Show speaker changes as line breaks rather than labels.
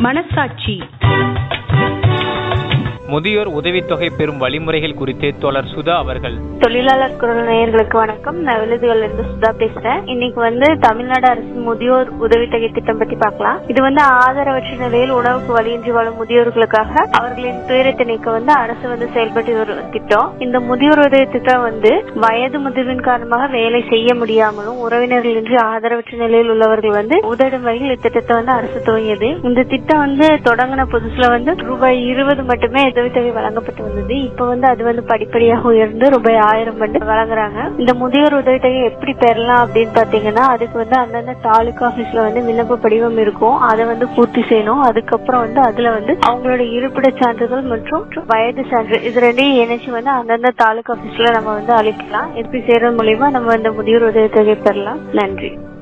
மனசாட்சி
முதியோர் உதவித்தொகை பெறும் வழிமுறைகள் குறித்து தோழர் சுதா அவர்கள்
தொழிலாளர் குரல் நேயர்களுக்கு வணக்கம் நான் விழுதுகள்ல இருந்து சுதா பேசுறேன் இன்னைக்கு வந்து தமிழ்நாடு அரசின் முதியோர் உதவித்தொகை திட்டம் பத்தி பார்க்கலாம் இது வந்து ஆதரவற்ற நிலையில் உணவுக்கு வழியின்றி வாழும் முதியோர்களுக்காக அவர்களின் துயரத்தை நீக்க வந்து அரசு வந்து செயல்பட்டு வரும் திட்டம் இந்த முதியோர் உதவி திட்டம் வந்து வயது முதிர்வின் காரணமாக வேலை செய்ய முடியாமலும் உறவினர்களின்றி ஆதரவற்ற நிலையில் உள்ளவர்கள் வந்து உதடும் வகையில் இத்திட்டத்தை வந்து அரசு துவங்கியது இந்த திட்டம் வந்து தொடங்கின புதுசுல வந்து ரூபாய் இருபது மட்டுமே உதவித்தொகை வழங்கப்பட்டு வந்தது இப்ப வந்து அது வந்து படிப்படியாக உயர்ந்து ரூபாய் ஆயிரம் வந்து வழங்குறாங்க இந்த முதியோர் உதவித்தொகை எப்படி பெறலாம் அப்படின்னு பாத்தீங்கன்னா அதுக்கு வந்து அந்தந்த தாலுகா ஆபீஸ்ல வந்து விண்ணப்ப படிவம் இருக்கும் அதை வந்து பூர்த்தி செய்யணும் அதுக்கப்புறம் வந்து அதுல வந்து அவங்களோட இருப்பிட சான்றிதழ் மற்றும் வயது சான்று இது ரெண்டையும் இணைச்சு வந்து அந்தந்த தாலுகா ஆபீஸ்ல நம்ம வந்து அளிக்கலாம் எப்படி செய்யறது மூலியமா நம்ம இந்த முதியோர் உதவித்தொகை பெறலாம் நன்றி